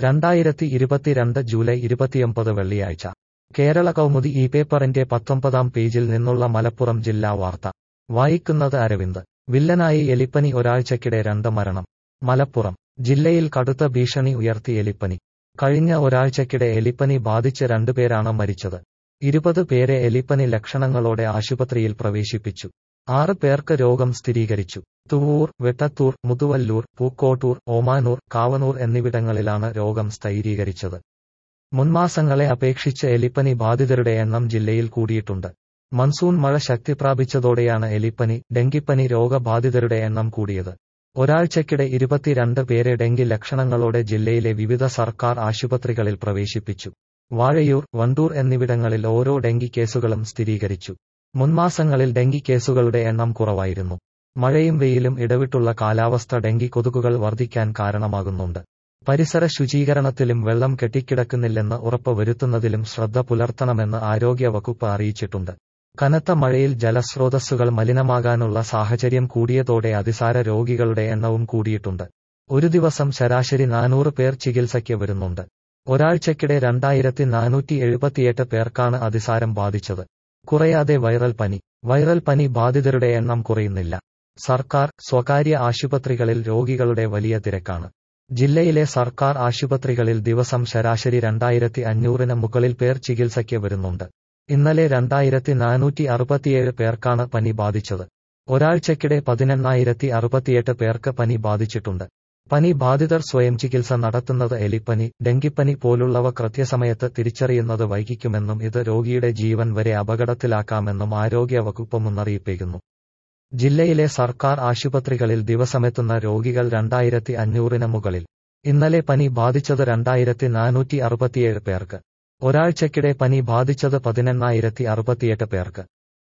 രണ്ടായിരത്തി ഇരുപത്തിരണ്ട് ജൂലൈ ഇരുപത്തിയൊമ്പത് വെള്ളിയാഴ്ച കേരള കൗമുദി ഈ പേപ്പറിന്റെ പത്തൊമ്പതാം പേജിൽ നിന്നുള്ള മലപ്പുറം ജില്ലാ വാർത്ത വായിക്കുന്നത് അരവിന്ദ് വില്ലനായി എലിപ്പനി ഒരാഴ്ചക്കിടെ രണ്ട് മരണം മലപ്പുറം ജില്ലയിൽ കടുത്ത ഭീഷണി ഉയർത്തി എലിപ്പനി കഴിഞ്ഞ ഒരാഴ്ചക്കിടെ എലിപ്പനി ബാധിച്ച് രണ്ടുപേരാണ് മരിച്ചത് ഇരുപത് പേരെ എലിപ്പനി ലക്ഷണങ്ങളോടെ ആശുപത്രിയിൽ പ്രവേശിപ്പിച്ചു ആറ് പേർക്ക് രോഗം സ്ഥിരീകരിച്ചു തുവൂർ വെട്ടത്തൂർ മുതുവല്ലൂർ പൂക്കോട്ടൂർ ഓമാനൂർ കാവനൂർ എന്നിവിടങ്ങളിലാണ് രോഗം സ്ഥിരീകരിച്ചത് മുൻമാസങ്ങളെ അപേക്ഷിച്ച് എലിപ്പനി ബാധിതരുടെ എണ്ണം ജില്ലയിൽ കൂടിയിട്ടുണ്ട് മൺസൂൺ മഴ ശക്തി പ്രാപിച്ചതോടെയാണ് എലിപ്പനി ഡെങ്കിപ്പനി രോഗബാധിതരുടെ എണ്ണം കൂടിയത് ഒരാഴ്ചക്കിടെ ഇരുപത്തിരണ്ട് പേരെ ഡെങ്കി ലക്ഷണങ്ങളോടെ ജില്ലയിലെ വിവിധ സർക്കാർ ആശുപത്രികളിൽ പ്രവേശിപ്പിച്ചു വാഴയൂർ വണ്ടൂർ എന്നിവിടങ്ങളിൽ ഓരോ ഡെങ്കി കേസുകളും സ്ഥിരീകരിച്ചു മുൻമാസങ്ങളിൽ ഡെങ്കി കേസുകളുടെ എണ്ണം കുറവായിരുന്നു മഴയും വെയിലും ഇടവിട്ടുള്ള കാലാവസ്ഥ ഡെങ്കി കൊതുകുകൾ വർദ്ധിക്കാൻ കാരണമാകുന്നുണ്ട് പരിസര ശുചീകരണത്തിലും വെള്ളം കെട്ടിക്കിടക്കുന്നില്ലെന്ന് ഉറപ്പ് വരുത്തുന്നതിലും ശ്രദ്ധ പുലർത്തണമെന്ന് ആരോഗ്യ വകുപ്പ് അറിയിച്ചിട്ടുണ്ട് കനത്ത മഴയിൽ ജലസ്രോതസ്സുകൾ മലിനമാകാനുള്ള സാഹചര്യം കൂടിയതോടെ അതിസാര രോഗികളുടെ എണ്ണവും കൂടിയിട്ടുണ്ട് ഒരു ദിവസം ശരാശരി നാനൂറ് പേർ ചികിത്സയ്ക്ക് വരുന്നുണ്ട് ഒരാഴ്ചക്കിടെ രണ്ടായിരത്തി നാനൂറ്റി എഴുപത്തിയെട്ട് പേർക്കാണ് അതിസാരം ബാധിച്ചത് കുറയാതെ വൈറൽ പനി വൈറൽ പനി ബാധിതരുടെ എണ്ണം കുറയുന്നില്ല സർക്കാർ സ്വകാര്യ ആശുപത്രികളിൽ രോഗികളുടെ വലിയ തിരക്കാണ് ജില്ലയിലെ സർക്കാർ ആശുപത്രികളിൽ ദിവസം ശരാശരി രണ്ടായിരത്തി അഞ്ഞൂറിന് മുകളിൽ പേർ ചികിത്സയ്ക്ക് വരുന്നുണ്ട് ഇന്നലെ രണ്ടായിരത്തി നാനൂറ്റി അറുപത്തിയേഴ് പേർക്കാണ് പനി ബാധിച്ചത് ഒരാഴ്ചക്കിടെ പതിനെണ്ണായിരത്തി അറുപത്തിയെട്ട് പേർക്ക് പനി ബാധിച്ചിട്ടുണ്ട് പനി ബാധിതർ സ്വയം ചികിത്സ നടത്തുന്നത് എലിപ്പനി ഡെങ്കിപ്പനി പോലുള്ളവ കൃത്യസമയത്ത് തിരിച്ചറിയുന്നത് വൈകിക്കുമെന്നും ഇത് രോഗിയുടെ ജീവൻ വരെ അപകടത്തിലാക്കാമെന്നും ആരോഗ്യ വകുപ്പ് മുന്നറിയിപ്പേകുന്നു ജില്ലയിലെ സർക്കാർ ആശുപത്രികളിൽ ദിവസമെത്തുന്ന രോഗികൾ രണ്ടായിരത്തി അഞ്ഞൂറിന് മുകളിൽ ഇന്നലെ പനി ബാധിച്ചത് രണ്ടായിരത്തി നാനൂറ്റി അറുപത്തിയേഴ് പേർക്ക് ഒരാഴ്ചക്കിടെ പനി ബാധിച്ചത് പതിനെണ്ണായിരത്തി അറുപത്തിയെട്ട് പേർക്ക്